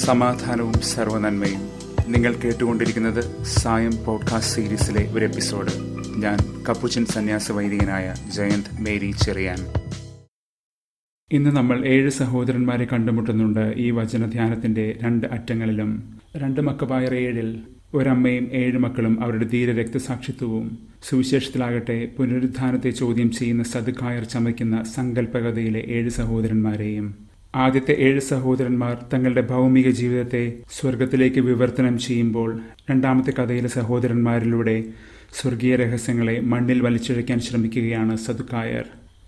സമാധാനവും സർവനന്മയും നിങ്ങൾ കേട്ടുകൊണ്ടിരിക്കുന്നത് സായം പോഡ്കാസ്റ്റ് സീരീസിലെ ഒരു എപ്പിസോഡ് ഞാൻ കപ്പുച്ചൻ സന്യാസ വൈദികനായ ജയന്ത് മേരി ചെറിയാൻ ഇന്ന് നമ്മൾ ഏഴ് സഹോദരന്മാരെ കണ്ടുമുട്ടുന്നുണ്ട് ഈ വചനധ്യാനത്തിന്റെ രണ്ട് അറ്റങ്ങളിലും രണ്ട് മക്കബായർ ഏഴിൽ ഒരമ്മയും ഏഴ് മക്കളും അവരുടെ ധീര രക്തസാക്ഷിത്വവും സുവിശേഷത്തിലാകട്ടെ പുനരുദ്ധാനത്തെ ചോദ്യം ചെയ്യുന്ന സതുക്കായർ ചമയ്ക്കുന്ന സങ്കല്പകഥയിലെ ഏഴ് സഹോദരന്മാരെയും ആദ്യത്തെ ഏഴ് സഹോദരന്മാർ തങ്ങളുടെ ഭൗമിക ജീവിതത്തെ സ്വർഗത്തിലേക്ക് വിവർത്തനം ചെയ്യുമ്പോൾ രണ്ടാമത്തെ കഥയിലെ സഹോദരന്മാരിലൂടെ സ്വർഗീയ രഹസ്യങ്ങളെ മണ്ണിൽ വലിച്ചിഴയ്ക്കാൻ ശ്രമിക്കുകയാണ് സതുക്കായർ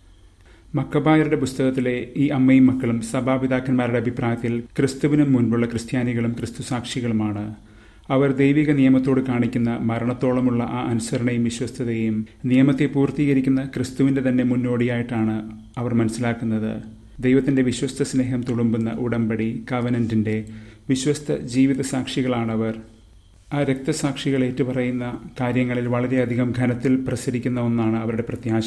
മക്കബായരുടെ പുസ്തകത്തിലെ ഈ അമ്മയും മക്കളും സഭാപിതാക്കന്മാരുടെ അഭിപ്രായത്തിൽ ക്രിസ്തുവിനും മുൻപുള്ള ക്രിസ്ത്യാനികളും ക്രിസ്തുസാക്ഷികളുമാണ് അവർ ദൈവിക നിയമത്തോട് കാണിക്കുന്ന മരണത്തോളമുള്ള ആ അനുസരണയും വിശ്വസ്തതയും നിയമത്തെ പൂർത്തീകരിക്കുന്ന ക്രിസ്തുവിന്റെ തന്നെ മുന്നോടിയായിട്ടാണ് അവർ മനസ്സിലാക്കുന്നത് ദൈവത്തിന്റെ വിശ്വസ്ത സ്നേഹം തുളുമ്പുന്ന ഉടമ്പടി കവനന്റിന്റെ വിശ്വസ്ത ജീവിത സാക്ഷികളാണവർ ആ രക്തസാക്ഷികൾ ഏറ്റുപറയുന്ന കാര്യങ്ങളിൽ വളരെയധികം ഘനത്തിൽ പ്രസരിക്കുന്ന ഒന്നാണ് അവരുടെ പ്രത്യാശ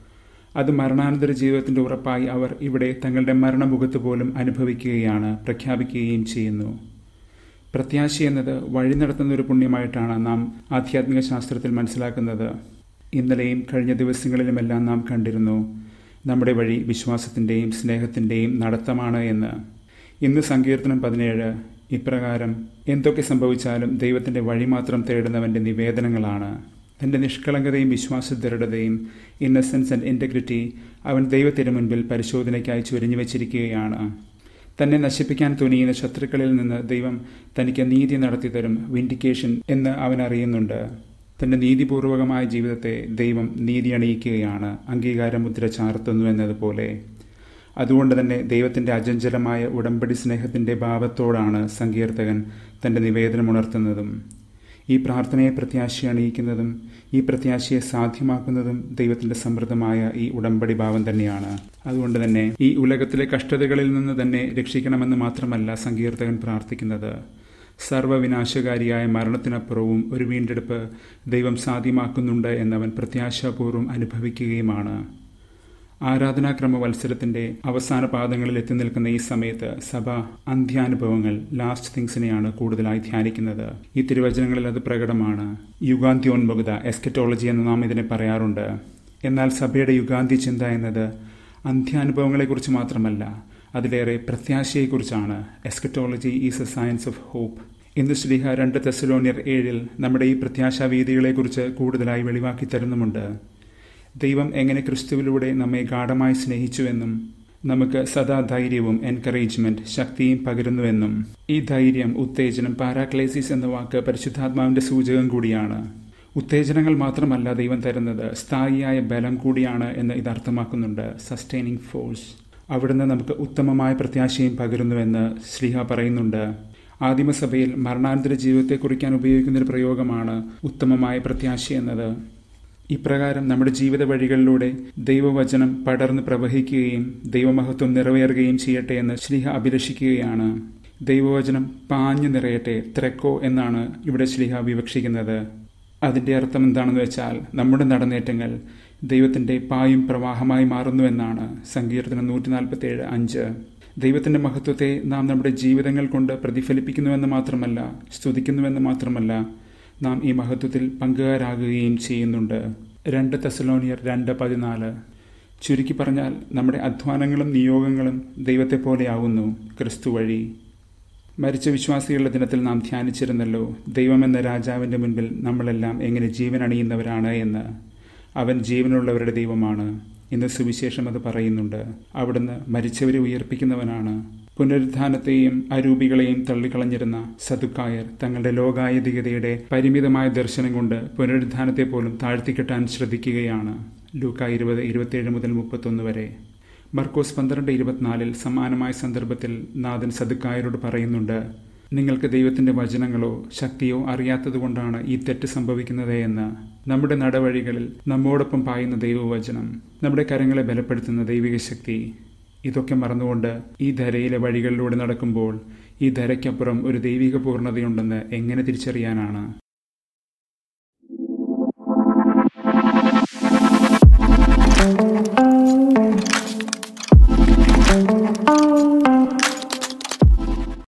അത് മരണാനന്തര ജീവിതത്തിന്റെ ഉറപ്പായി അവർ ഇവിടെ തങ്ങളുടെ മരണമുഖത്ത് പോലും അനുഭവിക്കുകയാണ് പ്രഖ്യാപിക്കുകയും ചെയ്യുന്നു പ്രത്യാശ എന്നത് വഴി നടത്തുന്ന ഒരു പുണ്യമായിട്ടാണ് നാം ആധ്യാത്മിക ശാസ്ത്രത്തിൽ മനസ്സിലാക്കുന്നത് ഇന്നലെയും കഴിഞ്ഞ ദിവസങ്ങളിലുമെല്ലാം നാം കണ്ടിരുന്നു നമ്മുടെ വഴി വിശ്വാസത്തിൻ്റെയും സ്നേഹത്തിൻ്റെയും നടത്തമാണ് എന്ന് ഇന്ന് സങ്കീർത്തനം പതിനേഴ് ഇപ്രകാരം എന്തൊക്കെ സംഭവിച്ചാലും ദൈവത്തിൻ്റെ വഴി മാത്രം തേടുന്നവൻ്റെ നിവേദനങ്ങളാണ് തൻ്റെ നിഷ്കളങ്കതയും വിശ്വാസദൃഢതയും ഇന്നസെൻസ് ആൻഡ് ഇൻറ്റഗ്രിറ്റി അവൻ ദൈവത്തിന് മുൻപിൽ പരിശോധനയ്ക്കായി ചുരിഞ്ഞു വച്ചിരിക്കുകയാണ് തന്നെ നശിപ്പിക്കാൻ തുനിയുന്ന ശത്രുക്കളിൽ നിന്ന് ദൈവം തനിക്ക് നീതി നടത്തി തരും വിൻഡിക്കേഷൻ എന്ന് അവൻ അറിയുന്നുണ്ട് തന്റെ നീതിപൂർവകമായ ജീവിതത്തെ ദൈവം നീതി അണിയിക്കുകയാണ് അംഗീകാരമുദ്ര ചാർത്തുന്നു എന്നതുപോലെ അതുകൊണ്ട് തന്നെ ദൈവത്തിന്റെ അജഞ്ചലമായ ഉടമ്പടി സ്നേഹത്തിന്റെ ഭാവത്തോടാണ് സങ്കീർത്തകൻ തന്റെ നിവേദനം ഉണർത്തുന്നതും ഈ പ്രാർത്ഥനയെ പ്രത്യാശ അണിയിക്കുന്നതും ഈ പ്രത്യാശയെ സാധ്യമാക്കുന്നതും ദൈവത്തിന്റെ സമൃദ്ധമായ ഈ ഉടമ്പടി ഭാവം തന്നെയാണ് അതുകൊണ്ട് തന്നെ ഈ ഉലകത്തിലെ കഷ്ടതകളിൽ നിന്ന് തന്നെ രക്ഷിക്കണമെന്ന് മാത്രമല്ല സങ്കീർത്തകൻ പ്രാർത്ഥിക്കുന്നത് സർവവിനാശകാരിയായ മരണത്തിനപ്പുറവും ഒരു വീണ്ടെടുപ്പ് ദൈവം സാധ്യമാക്കുന്നുണ്ട് എന്നവൻ പ്രത്യാശാപൂർവ്വം അനുഭവിക്കുകയുമാണ് ആരാധനാക്രമ വത്സരത്തിന്റെ അവസാന പാദങ്ങളിൽ എത്തി നിൽക്കുന്ന ഈ സമയത്ത് സഭ അന്ത്യാനുഭവങ്ങൾ ലാസ്റ്റ് തിങ്സിനെയാണ് കൂടുതലായി ധ്യാനിക്കുന്നത് ഈ തിരുവചനങ്ങളിൽ അത് പ്രകടമാണ് യുഗാന്ത്യോന്മുഖത എസ്കറ്റോളജി എന്ന് നാം ഇതിനെ പറയാറുണ്ട് എന്നാൽ സഭയുടെ യുഗാന്ത്യ ചിന്ത എന്നത് അന്ത്യാനുഭവങ്ങളെക്കുറിച്ച് മാത്രമല്ല അതിലേറെ പ്രത്യാശയെക്കുറിച്ചാണ് eschatology is a science of hope ഇന്ന് ശ്രീഹ രണ്ട് തെസലോണിയർ ഏഴിൽ നമ്മുടെ ഈ പ്രത്യാശാവീതികളെക്കുറിച്ച് കൂടുതലായി വെളിവാക്കി തരുന്നുമുണ്ട് ദൈവം എങ്ങനെ ക്രിസ്തുവിലൂടെ നമ്മെ ഗാഠമായി സ്നേഹിച്ചുവെന്നും നമുക്ക് സദാ ധൈര്യവും എൻകറേജ്മെന്റ് ശക്തിയും പകരുന്നുവെന്നും ഈ ധൈര്യം ഉത്തേജനം പാരാക്ലേസിസ് എന്ന വാക്ക് പരിശുദ്ധാത്മാവിന്റെ സൂചകം കൂടിയാണ് ഉത്തേജനങ്ങൾ മാത്രമല്ല ദൈവം തരുന്നത് സ്ഥായിയായ ബലം കൂടിയാണ് എന്ന് ഇത് അർത്ഥമാക്കുന്നുണ്ട് സസ്റ്റൈനിങ് ഫോഴ്സ് അവിടുന്ന് നമുക്ക് ഉത്തമമായ പ്രത്യാശയും പകരുന്നുവെന്ന് ശ്രീഹ പറയുന്നുണ്ട് ആദിമസഭയിൽ മരണാനന്തര ജീവിതത്തെ കുറിക്കാൻ ഉപയോഗിക്കുന്ന ഒരു പ്രയോഗമാണ് ഉത്തമമായ പ്രത്യാശ എന്നത് ഇപ്രകാരം നമ്മുടെ ജീവിത വഴികളിലൂടെ ദൈവവചനം പടർന്ന് പ്രവഹിക്കുകയും ദൈവമഹത്വം നിറവേറുകയും ചെയ്യട്ടെ എന്ന് ശ്രീഹ അഭിലഷിക്കുകയാണ് ദൈവവചനം പാഞ്ഞു നിറയട്ടെ ത്രക്കോ എന്നാണ് ഇവിടെ ശ്രീഹ വിവക്ഷിക്കുന്നത് അതിന്റെ അർത്ഥം എന്താണെന്ന് വെച്ചാൽ നമ്മുടെ നടന്നേറ്റങ്ങൾ ദൈവത്തിന്റെ പായും പ്രവാഹമായി മാറുന്നുവെന്നാണ് സങ്കീർത്തനം നൂറ്റി നാൽപ്പത്തി ഏഴ് അഞ്ച് ദൈവത്തിന്റെ മഹത്വത്തെ നാം നമ്മുടെ ജീവിതങ്ങൾ കൊണ്ട് പ്രതിഫലിപ്പിക്കുന്നുവെന്ന് മാത്രമല്ല സ്തുതിക്കുന്നുവെന്ന് മാത്രമല്ല നാം ഈ മഹത്വത്തിൽ പങ്കുകാരാകുകയും ചെയ്യുന്നുണ്ട് രണ്ട് തെസലോണിയർ രണ്ട് പതിനാല് ചുരുക്കി പറഞ്ഞാൽ നമ്മുടെ അധ്വാനങ്ങളും നിയോഗങ്ങളും ദൈവത്തെ പോലെയാകുന്നു ക്രിസ്തു വഴി മരിച്ച വിശ്വാസികളുടെ ദിനത്തിൽ നാം ധ്യാനിച്ചിരുന്നല്ലോ ദൈവമെന്ന രാജാവിന്റെ മുൻപിൽ നമ്മളെല്ലാം എങ്ങനെ ജീവൻ അണിയുന്നവരാണ് എന്ന് അവൻ ജീവനുള്ളവരുടെ ദൈവമാണ് ഇന്ന് സുവിശേഷം അത് പറയുന്നുണ്ട് അവിടുന്ന് മരിച്ചവരെ ഉയർപ്പിക്കുന്നവനാണ് പുനരുദ്ധാനത്തെയും അരൂപികളെയും തള്ളിക്കളഞ്ഞിരുന്ന സതുക്കായർ തങ്ങളുടെ ലോകായതികതയുടെ പരിമിതമായ ദർശനം കൊണ്ട് പുനരുദ്ധാനത്തെ പോലും താഴ്ത്തിക്കെട്ടാൻ ശ്രദ്ധിക്കുകയാണ് ലൂക്ക ഇരുപത് ഇരുപത്തിയേഴ് മുതൽ മുപ്പത്തൊന്ന് വരെ മർക്കോസ് പന്ത്രണ്ട് ഇരുപത്തിനാലിൽ സമാനമായ സന്ദർഭത്തിൽ നാഥൻ സതുക്കായരോട് പറയുന്നുണ്ട് നിങ്ങൾക്ക് ദൈവത്തിന്റെ വചനങ്ങളോ ശക്തിയോ അറിയാത്തതുകൊണ്ടാണ് ഈ തെറ്റ് സംഭവിക്കുന്നത് എന്ന് നമ്മുടെ നടവഴികളിൽ നമ്മോടൊപ്പം പായുന്ന ദൈവവചനം നമ്മുടെ കരങ്ങളെ ബലപ്പെടുത്തുന്ന ദൈവിക ശക്തി ഇതൊക്കെ മറന്നുകൊണ്ട് ഈ ധരയിലെ വഴികളിലൂടെ നടക്കുമ്പോൾ ഈ ധരയ്ക്കപ്പുറം ഒരു ദൈവിക പൂർണ്ണതയുണ്ടെന്ന് എങ്ങനെ തിരിച്ചറിയാനാണ് thank you